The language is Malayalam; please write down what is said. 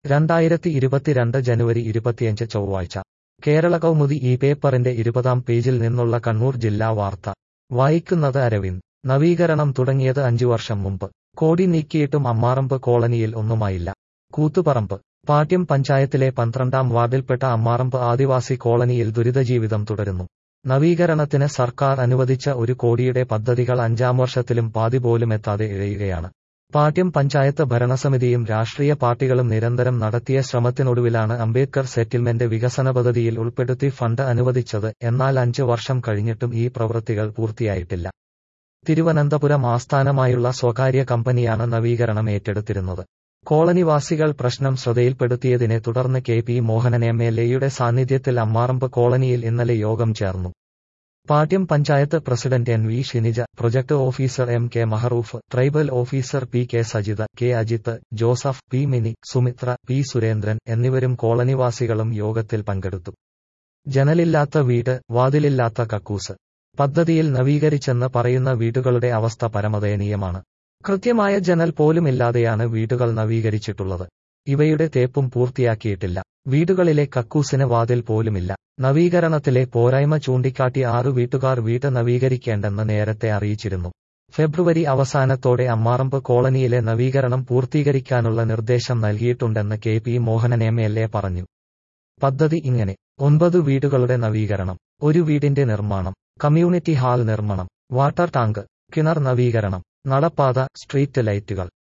രണ്ടായിരത്തി ഇരുപത്തിരണ്ട് ജനുവരി ഇരുപത്തിയഞ്ച് ചൊവ്വാഴ്ച കേരള കൗമുദി ഈ പേപ്പറിന്റെ ഇരുപതാം പേജിൽ നിന്നുള്ള കണ്ണൂർ ജില്ലാ വാർത്ത വായിക്കുന്നത് അരവിന്ദ് നവീകരണം തുടങ്ങിയത് അഞ്ചു വർഷം മുമ്പ് കോടി നീക്കിയിട്ടും അമ്മാറമ്പ് കോളനിയിൽ ഒന്നുമായില്ല കൂത്തുപറമ്പ് പാട്യം പഞ്ചായത്തിലെ പന്ത്രണ്ടാം വാർഡിൽപ്പെട്ട അമ്മാറമ്പ് ആദിവാസി കോളനിയിൽ ദുരിതജീവിതം തുടരുന്നു നവീകരണത്തിന് സർക്കാർ അനുവദിച്ച ഒരു കോടിയുടെ പദ്ധതികൾ അഞ്ചാം വർഷത്തിലും പാതി പോലും എത്താതെ ഇഴയുകയാണ് പാട്യം പഞ്ചായത്ത് ഭരണസമിതിയും രാഷ്ട്രീയ പാർട്ടികളും നിരന്തരം നടത്തിയ ശ്രമത്തിനൊടുവിലാണ് അംബേദ്കർ സെറ്റിൽമെന്റ് വികസന പദ്ധതിയിൽ ഉൾപ്പെടുത്തി ഫണ്ട് അനുവദിച്ചത് എന്നാൽ അഞ്ച് വർഷം കഴിഞ്ഞിട്ടും ഈ പ്രവൃത്തികൾ പൂർത്തിയായിട്ടില്ല തിരുവനന്തപുരം ആസ്ഥാനമായുള്ള സ്വകാര്യ കമ്പനിയാണ് നവീകരണം ഏറ്റെടുത്തിരുന്നത് കോളനിവാസികൾ പ്രശ്നം ശ്രദ്ധയിൽപ്പെടുത്തിയതിനെ തുടർന്ന് K P Mohanan M L എയുടെ സാന്നിധ്യത്തിൽ അമ്മാറമ്പ് കോളനിയിൽ ഇന്നലെ യോഗം ചേർന്നു Pattiam panchayat president N V Shinija project officer M K Mahroof tribal officer P K Sajitha K Ajith Joseph P Mini Sumithra P Surendran എന്നിവരും കോളനിവാസികളും യോഗത്തിൽ പങ്കെടുത്തു ജനലില്ലാത്ത വീട് വാതിലില്ലാത്ത കക്കൂസ് പദ്ധതിയിൽ നവീകരിച്ചെന്ന് പറയുന്ന വീടുകളുടെ അവസ്ഥ പരമദയനീയമാണ് കൃത്യമായ ജനൽ പോലുമില്ലാതെയാണ് വീടുകൾ നവീകരിച്ചിട്ടുള്ളത് ഇവയുടെ തേപ്പും പൂർത്തിയാക്കിയിട്ടില്ല വീടുകളിലെ കക്കൂസിന് വാതിൽ പോലുമില്ല നവീകരണത്തിലെ പോരായ്മ ചൂണ്ടിക്കാട്ടി ആറു വീട്ടുകാർ വീട് നവീകരിക്കേണ്ടെന്ന് നേരത്തെ അറിയിച്ചിരുന്നു ഫെബ്രുവരി അവസാനത്തോടെ അമ്മാറമ്പ് കോളനിയിലെ നവീകരണം പൂർത്തീകരിക്കാനുള്ള നിർദ്ദേശം നൽകിയിട്ടുണ്ടെന്ന് K P Mohanan M L A പറഞ്ഞു പദ്ധതി ഇങ്ങനെ ഒൻപത് വീടുകളുടെ നവീകരണം ഒരു വീടിന്റെ നിർമ്മാണം കമ്മ്യൂണിറ്റി ഹാൾ നിർമ്മാണം വാട്ടർ ടാങ്ക് കിണർ നവീകരണം നടപ്പാത സ്ട്രീറ്റ് ലൈറ്റുകൾ